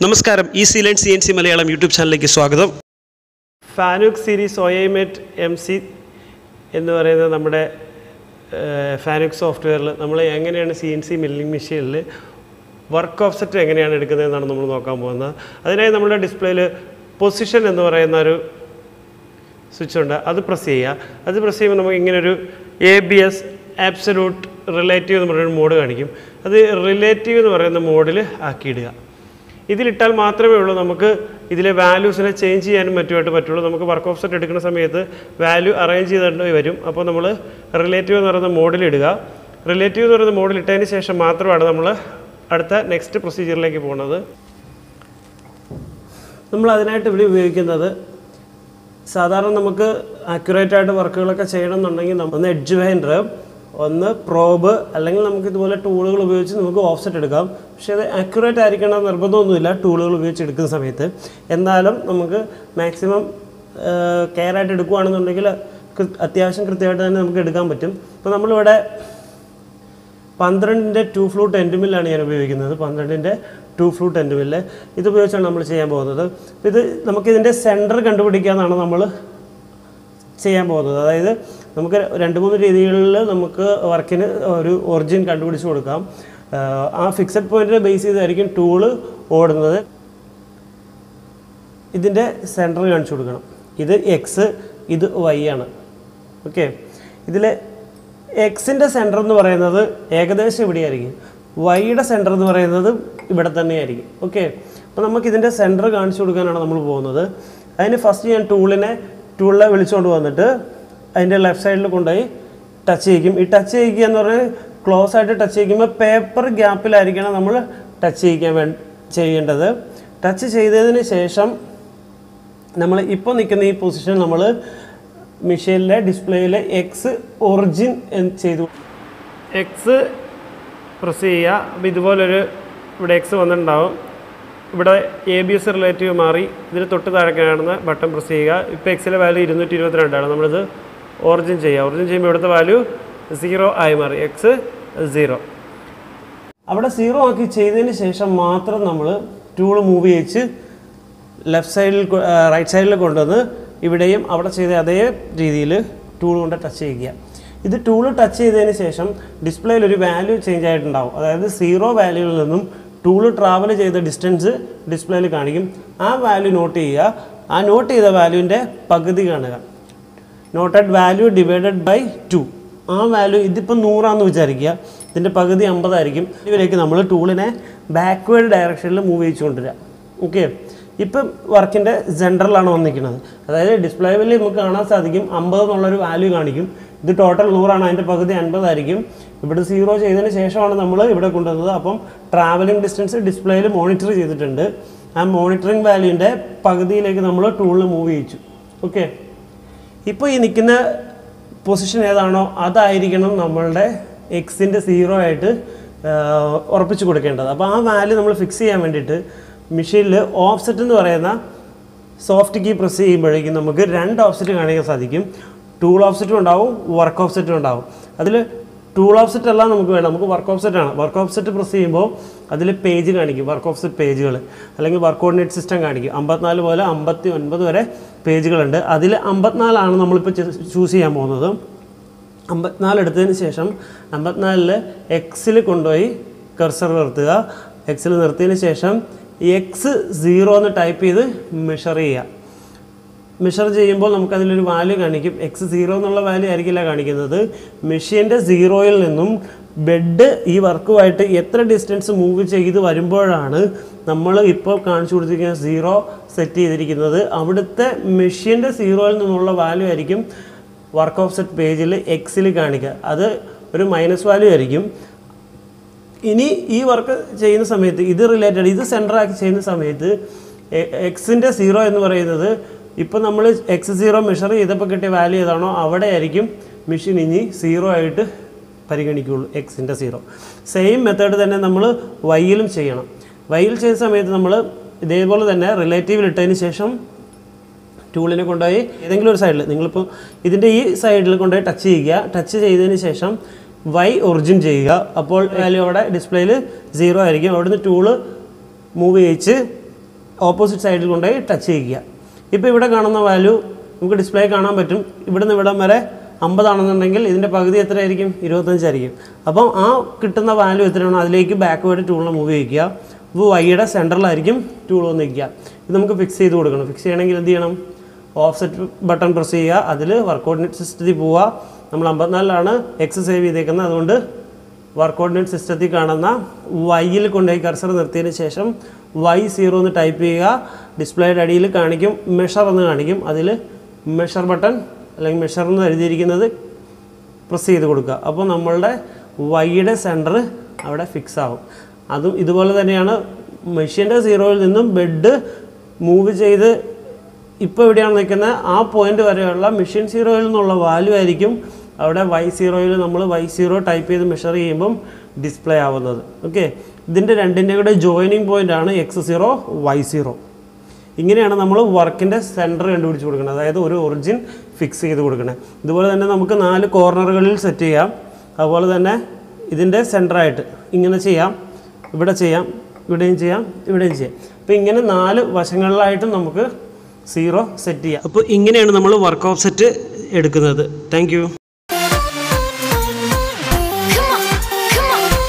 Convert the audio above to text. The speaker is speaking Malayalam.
നമസ്കാരം ഈ C line C N C Malayalam YouTube ചാനലിലേക്ക് സ്വാഗതം Fanuc series oi mate M C എന്ന് പറയുന്ന നമ്മുടെ ഫാനുക് സോഫ്റ്റ്വെയറിൽ നമ്മൾ എങ്ങനെയാണ് സി എൻ സി മില്ലിംഗ് മെഷീനിൽ വർക്ക് ഓഫ്സെറ്റ് എങ്ങനെയാണ് എടുക്കുന്നതെന്നാണ് നമ്മൾ നോക്കാൻ പോകുന്നത് അതിനായി നമ്മുടെ ഡിസ്പ്ലേയിൽ പൊസിഷൻ എന്ന് പറയുന്ന ഒരു സ്വിച്ച് ഉണ്ട് അത് പ്രസ് ചെയ്യുക അത് പ്രസ് ചെയ്യുമ്പോൾ നമുക്ക് ഇങ്ങനെ ഒരു A B S absolute relative എന്ന് പറയുന്ന മോഡ് കാണിക്കും അത് റിലേറ്റീവ് എന്ന് പറയുന്ന മോഡിൽ ആക്കിയിടുക ഇതിലിട്ടാൽ മാത്രമേ ഉള്ളൂ നമുക്ക് ഇതിലെ വാല്യൂസിനെ ചേഞ്ച് ചെയ്യാനും മറ്റുമായിട്ട് പറ്റുള്ളൂ നമുക്ക് വർക്ക് ഓഫ് സെറ്റ് എടുക്കുന്ന സമയത്ത് വാല്യൂ അറേഞ്ച് ചെയ്തിട്ട് വരും അപ്പോൾ നമ്മൾ റിലേറ്റീവ് എന്ന് പറയുന്ന മോഡിൽ ഇടുക റിലേറ്റീവ് എന്ന് പറയുന്ന മോഡിൽ ഇട്ടതിന് ശേഷം മാത്രമാണ് നമ്മൾ അടുത്ത നെക്സ്റ്റ് പ്രൊസീജിയറിലേക്ക് പോകുന്നത് നമ്മൾ അതിനായിട്ട് ഇവിടെ ഉപയോഗിക്കുന്നത് സാധാരണ നമുക്ക് ആക്യുറേറ്റ് ആയിട്ട് വർക്കുകളൊക്കെ ചെയ്യണമെന്നുണ്ടെങ്കിൽ നമ്മ- ഒന്ന് എഡ്ജ് വൈൻഡർ ഒന്ന് പ്രോബ് അല്ലെങ്കിൽ നമുക്ക് ഇതുപോലെ ടൂളുകൾ ഉപയോഗിച്ച് നമുക്ക് ഓഫ്സെറ്റ് എടുക്കാം പക്ഷേ അത് ആക്യുറേറ്റ് ആയിരിക്കണം എന്ന് നിർബന്ധമൊന്നുമില്ല ടൂളുകൾ ഉപയോഗിച്ച് എടുക്കുന്ന സമയത്ത് എന്നാലും നമുക്ക് മാക്സിമം കെയർ ആയിട്ട് എടുക്കുകയാണെന്നുണ്ടെങ്കിൽ കൃ- അത്യാവശ്യം കൃത്യമായിട്ട് തന്നെ നമുക്ക് എടുക്കാൻ പറ്റും ഇപ്പോൾ നമ്മളിവിടെ പന്ത്രണ്ടിൻ്റെ ടു ഫ്ലൂട്ട് എൻഡുമില്ലാണ് ഞാൻ ഉപയോഗിക്കുന്നത് പന്ത്രണ്ടിൻ്റെ ടു ഫ്ലൂട്ട് എൻഡുമില്ല് ഇത് ഉപയോഗിച്ചാണ് നമ്മൾ ചെയ്യാൻ പോകുന്നത് അപ്പോൾ ഇത് നമുക്കിതിൻ്റെ സെൻറ്റർ കണ്ടുപിടിക്കാനാണ് നമ്മൾ ചെയ്യാൻ പോകുന്നത് അതായത് നമുക്ക് രണ്ട് മൂന്ന് രീതികളിൽ നമുക്ക് വർക്കിന് ഒരു ഒറിജിൻ കണ്ടുപിടിച്ച് കൊടുക്കാം ആഹ് ആ ഫിക്സഡ് പോയിന്റിനെ ബേസ് ചെയ്തായിരിക്കും ടൂള് ഓടുന്നത് ഇതിൻ്റെ സെൻറ്റർ കാണിച്ചു കൊടുക്കണം ഇത് എക്സ് ഇത് വൈ ആണ് ഓക്കെ ഇതിൽ എക്സിൻ്റെ സെൻറ്റർ എന്ന് പറയുന്നത് ഏകദേശം ഇവിടെയായിരിക്കും വൈയുടെ സെൻറ്റർ എന്ന് പറയുന്നത് ഇവിടെ തന്നെയായിരിക്കും ഓക്കെ അപ്പോൾ നമുക്ക് ഇതിൻ്റെ സെൻറ്റർ കാണിച്ചു കൊടുക്കാനാണ് നമ്മൾ പോകുന്നത് അതിന് ഫസ്റ്റ് ഞാൻ ടൂളിനെ ടൂളിനെ വിളിച്ചുകൊണ്ട് വന്നിട്ട് അതിൻ്റെ ലെഫ്റ്റ് സൈഡിൽ കൊണ്ടുപോയി ടച്ച് ചെയ്യിക്കും ഈ ടച്ച് ചെയ്യിക്കുക എന്ന് പറഞ്ഞാൽ ക്ലോസ് ആയിട്ട് ടച്ച് ചെയ്യിക്കുമ്പോൾ പേപ്പർ ഗ്യാപ്പിലായിരിക്കണം നമ്മൾ ടച്ച് ചെയ്യിക്കാൻ വേ ചെയ്യേണ്ടത് ടച്ച് ചെയ്തതിന് ശേഷം നമ്മൾ ഇപ്പോൾ നിൽക്കുന്ന ഈ പൊസിഷൻ നമ്മൾ മെഷീനിലെ ഡിസ്പ്ലേയിൽ എക്സ് ഒറിജിൻ ചെയ്തു എക്സ് പ്രസ് ചെയ്യുക അപ്പോൾ ഇതുപോലൊരു ഇവിടെ എക്സ് വന്നിട്ടുണ്ടാവും ഇവിടെ എ ബി എസ് റിലേറ്റീവ് മാറി ഇതിന് തൊട്ട് താഴെ കാണുന്ന ബട്ടൺ പ്രസ് ചെയ്യുക ഇപ്പോൾ എക്സിലെ വാല്യൂ ഇരുന്നൂറ്റി ഇരുപത്തിരണ്ടാണ് നമ്മളിത് ഒറിജിൻ ചെയ്യുക ഒറിജിൻ ചെയ്യുമ്പോൾ ഇവിടുത്തെ വാല്യൂ സീറോ ആയി മാറി എക്സ് സീറോ അവിടെ സീറോ ആക്കി ചെയ്തതിന് ശേഷം മാത്രം നമ്മൾ ടൂൾ മൂവ് ചെയ്യിച്ച് ലെഫ്റ്റ് സൈഡിൽ റൈറ്റ് സൈഡിൽ കൊണ്ടുവന്ന് ഇവിടെയും അവിടെ ചെയ്ത അതേ രീതിയിൽ ടൂൾ കൊണ്ട് ടച്ച് ചെയ്യുക ഇത് ടൂൾ ടച്ച് ചെയ്തതിന് ശേഷം ഡിസ്പ്ലേയിൽ ഒരു വാല്യൂ ചേഞ്ച് ആയിട്ടുണ്ടാവും അതായത് സീറോ വാല്യൂവിൽ നിന്നും ടൂൾ ട്രാവൽ ചെയ്ത ഡിസ്റ്റൻസ് ഡിസ്പ്ലേയിൽ കാണിക്കും ആ വാല്യൂ നോട്ട് ചെയ്യുക ആ നോട്ട് ചെയ്ത വാല്യൂവിൻ്റെ പകുതി കാണുക noted value divided by two ആ വാല്യൂ ഇതിപ്പോൾ നൂറാന്ന് വിചാരിക്കുക ഇതിൻ്റെ പകുതി അമ്പതായിരിക്കും ഇതിലേക്ക് നമ്മൾ ടൂളിനെ ബാക്ക്വേർഡ് ഡയറക്ഷനിൽ മൂവ് ചെയ്യിച്ചുകൊണ്ടിരിക്കുക ഓക്കെ ഇപ്പം വർക്കിൻ്റെ സെൻറ്ററിലാണ് വന്നിരിക്കുന്നത് അതായത് ഡിസ്പ്ലേയിൽ നമുക്ക് കാണാൻ സാധിക്കും അമ്പത് എന്നുള്ളൊരു വാല്യൂ കാണിക്കും ഇത് ടോട്ടൽ നൂറാണ് അതിൻ്റെ പകുതി അൻപതായിരിക്കും ഇവിടെ സീറോ ചെയ്തതിന് ശേഷമാണ് നമ്മൾ ഇവിടെ കൊണ്ടുവന്നത് അപ്പം ട്രാവലിംഗ് ഡിസ്റ്റൻസ് ഡിസ്പ്ലേയിൽ മോണിറ്റർ ചെയ്തിട്ടുണ്ട് ആ മോണിറ്ററിംഗ് വാല്യൂവിൻ്റെ പകുതിയിലേക്ക് നമ്മൾ ടൂളിൽ മൂവ് ചെയ്യിച്ചു ഓക്കെ ഇപ്പോൾ ഈ നിൽക്കുന്ന പൊസിഷൻ ഏതാണോ അതായിരിക്കണം നമ്മളുടെ എക്സിൻ്റെ സീറോ ആയിട്ട് ആഹ്, ഉറപ്പിച്ച് കൊടുക്കേണ്ടത് അപ്പോൾ ആ വാല്യൂ നമ്മൾ ഫിക്സ് ചെയ്യാൻ വേണ്ടിയിട്ട് മെഷീനിൽ ഓഫ്സെറ്റ് എന്ന് പറയുന്ന സോഫ്റ്റ് കീ പ്രസ് ചെയ്യുമ്പോഴേക്കും നമുക്ക് രണ്ട് ഓഫ്സെറ്റ് കാണിക്കാൻ സാധിക്കും ടൂൾ ഓഫ്സെറ്റും ഉണ്ടാവും വർക്ക് ഓഫ്സെറ്റും ഉണ്ടാവും അതിൽ ടൂൾ ഓഫ്സെറ്റ് അല്ല നമുക്ക് വേണം നമുക്ക് വർക്ക് ഓഫ്സെറ്റ് ആണ് വർക്ക് ഓഫ്സെറ്റ് പ്രസ് ചെയ്യുമ്പോൾ അതിൽ പേജ് കാണിക്കും വർക്ക് ഓഫ്സെറ്റ് പേജുകൾ അല്ലെങ്കിൽ വർക്ക് കോർഡിനേറ്റ് സിസ്റ്റം കാണിക്കും അമ്പത്തിനാല് പോലെ അമ്പത്തി ഒൻപത് വരെ പേജുകളുണ്ട് അതിൽ അമ്പത്തിനാലാണ് നമ്മളിപ്പോൾ ചൂസ് ചെയ്യാൻ പോകുന്നത് അമ്പത്തിനാല് എടുത്തതിന് ശേഷം അമ്പത്തിനാലിൽ എക്സിൽ കൊണ്ടുപോയി കർസർ നിർത്തുക എക്സിൽ നിർത്തിയതിന് ശേഷം എക്സ് സീറോ എന്ന് ടൈപ്പ് ചെയ്ത് മെഷർ ചെയ്യുക മെഷർ ചെയ്യുമ്പോൾ നമുക്കതിലൊരു വാല്യൂ കാണിക്കും എക്സ് സീറോ എന്നുള്ള വാല്യൂ ആയിരിക്കില്ല കാണിക്കുന്നത് മെഷീൻ്റെ സീറോയിൽ നിന്നും ബെഡ് ഈ വർക്കുമായിട്ട് എത്ര ഡിസ്റ്റൻസ് മൂവ് ചെയ്ത് വരുമ്പോഴാണ് നമ്മൾ ഇപ്പോൾ കാണിച്ചു കൊടുത്തിരിക്കുന്ന സീറോ സെറ്റ് ചെയ്തിരിക്കുന്നത് അവിടുത്തെ മെഷീൻ്റെ സീറോയിൽ നിന്നുള്ള വാല്യൂ ആയിരിക്കും വർക്ക് ഓഫ് സെറ്റ് പേജിൽ എക്സിൽ കാണിക്കുക അത് ഒരു മൈനസ് വാല്യൂ ആയിരിക്കും ഇനി ഈ വർക്ക് ചെയ്യുന്ന സമയത്ത് ഇത് റിലേറ്റഡ് ഇത് സെൻറ്റർ ആക്കി ചെയ്യുന്ന സമയത്ത് എക്സിൻ്റെ സീറോ എന്ന് പറയുന്നത് ഇപ്പോൾ നമ്മൾ എക്സ് സീറോ മെഷർ ചെയ്തപ്പോൾ കിട്ടിയ വാല്യൂ ഏതാണോ അവിടെ ആയിരിക്കും മെഷീൻ ഇനി സീറോ ആയിട്ട് പരിഗണിക്കുകയുള്ളൂ എക്സിൻ്റെ സീറോ സെയിം മെത്തേഡ് തന്നെ നമ്മൾ വൈയിലും ചെയ്യണം വൈയിൽ ചെയ്യുന്ന സമയത്ത് നമ്മൾ ഇതേപോലെ തന്നെ റിലേറ്റീവിൽ ഇട്ടതിന് ശേഷം ടൂളിനെ കൊണ്ടുപോയി ഏതെങ്കിലും ഒരു സൈഡിൽ നിങ്ങളിപ്പോൾ ഇതിൻ്റെ ഈ സൈഡിൽ കൊണ്ടുപോയി ടച്ച് ചെയ്യുക ടച്ച് ചെയ്തതിന് ശേഷം വൈ ഒറിജിൻ ചെയ്യുക അപ്പോൾ വാല്യൂ അവിടെ ഡിസ്പ്ലേയിൽ സീറോ ആയിരിക്കും അവിടുന്ന് ടൂള് മൂവ് ചെയ്യിച്ച് ഓപ്പോസിറ്റ് സൈഡിൽ കൊണ്ടുപോയി ടച്ച് ചെയ്യുക ഇപ്പോൾ ഇവിടെ കാണുന്ന വാല്യൂ നമുക്ക് ഡിസ്പ്ലേ കാണാൻ പറ്റും ഇവിടുന്ന് ഇവിടം വരെ അമ്പതാണെന്നുണ്ടെങ്കിൽ ഇതിൻ്റെ പകുതി എത്രയായിരിക്കും ഇരുപത്തഞ്ചായിരിക്കും അപ്പം ആ കിട്ടുന്ന വാല്യൂ എത്രയാണോ അതിലേക്ക് ബാക്ക്വേർഡ് ടൂളിനെ മൂവ് ചെയ്യിക്കുക അപ്പോൾ വൈയുടെ സെൻറ്ററിലായിരിക്കും ടൂൾ വന്ന് നിൽക്കുക ഇത് നമുക്ക് ഫിക്സ് ചെയ്ത് കൊടുക്കണം ഫിക്സ് ചെയ്യണമെങ്കിൽ എന്ത് ചെയ്യണം ഓഫ്സെറ്റ് ബട്ടൺ പ്രസ് ചെയ്യുക അതിൽ വർക്ക് കോർഡിനേറ്റ് സിസ്റ്റത്തിൽ പോവുക നമ്മൾ അമ്പത്തിനാലിലാണ് എക്സ് സേവ് ചെയ്തേക്കുന്നത് അതുകൊണ്ട് വർക്ക് കോർഡിനേറ്റ് സിസ്റ്റത്തിൽ കാണുന്ന വൈയിൽ കൊണ്ടുപോയി കർസർ നിർത്തിയതിന് ശേഷം വൈ സീറോ എന്ന് ടൈപ്പ് ചെയ്യുക ഡിസ്പ്ലേയുടെ അടിയിൽ കാണിക്കും മെഷർ എന്ന് കാണിക്കും അതിൽ മെഷർ ബട്ടൺ അല്ലെങ്കിൽ മെഷർ എന്ന് എഴുതിയിരിക്കുന്നത് പ്രസ് ചെയ്ത് കൊടുക്കുക അപ്പോൾ നമ്മളുടെ വൈയുടെ സെൻറ്റർ അവിടെ ഫിക്സ് ആവും അതും ഇതുപോലെ തന്നെയാണ് മെഷീൻ്റെ സീറോയിൽ നിന്നും ബെഡ് മൂവ് ചെയ്ത് ഇപ്പോൾ എവിടെയാണ് നിൽക്കുന്നത് ആ പോയിന്റ് വരെയുള്ള മെഷീൻ സീറോയിൽ നിന്നുള്ള വാല്യൂ ആയിരിക്കും അവിടെ വൈ സീറോയിൽ നമ്മൾ വൈ സീറോ ടൈപ്പ് ചെയ്ത് മെഷർ ചെയ്യുമ്പം ഡിസ്പ്ലേ ആവുന്നത് ഓക്കെ ഇതിൻ്റെ രണ്ടിൻ്റെ കൂടെ ജോയിനിങ് പോയിന്റ് ആണ് എക്സ് സീറോ വൈ സീറോ ഇങ്ങനെയാണ് നമ്മൾ വർക്കിൻ്റെ സെൻറ്റർ കണ്ടുപിടിച്ച് കൊടുക്കുന്നത് അതായത് ഒരു ഒറിജിൻ ഫിക്സ് ചെയ്ത് കൊടുക്കണത് ഇതുപോലെ തന്നെ നമുക്ക് നാല് കോർണറുകളിൽ സെറ്റ് ചെയ്യാം അതുപോലെ തന്നെ ഇതിൻ്റെ സെൻറ്ററായിട്ട് ഇങ്ങനെ ചെയ്യാം ഇവിടെ ചെയ്യാം ഇവിടെയും ചെയ്യാം ഇവിടെയും ചെയ്യാം അപ്പോൾ ഇങ്ങനെ നാല് വശങ്ങളിലായിട്ടും നമുക്ക് സീറോ സെറ്റ് ചെയ്യാം അപ്പോൾ ഇങ്ങനെയാണ് നമ്മൾ വർക്ക് ഓഫ് സെറ്റ് എടുക്കുന്നത് താങ്ക്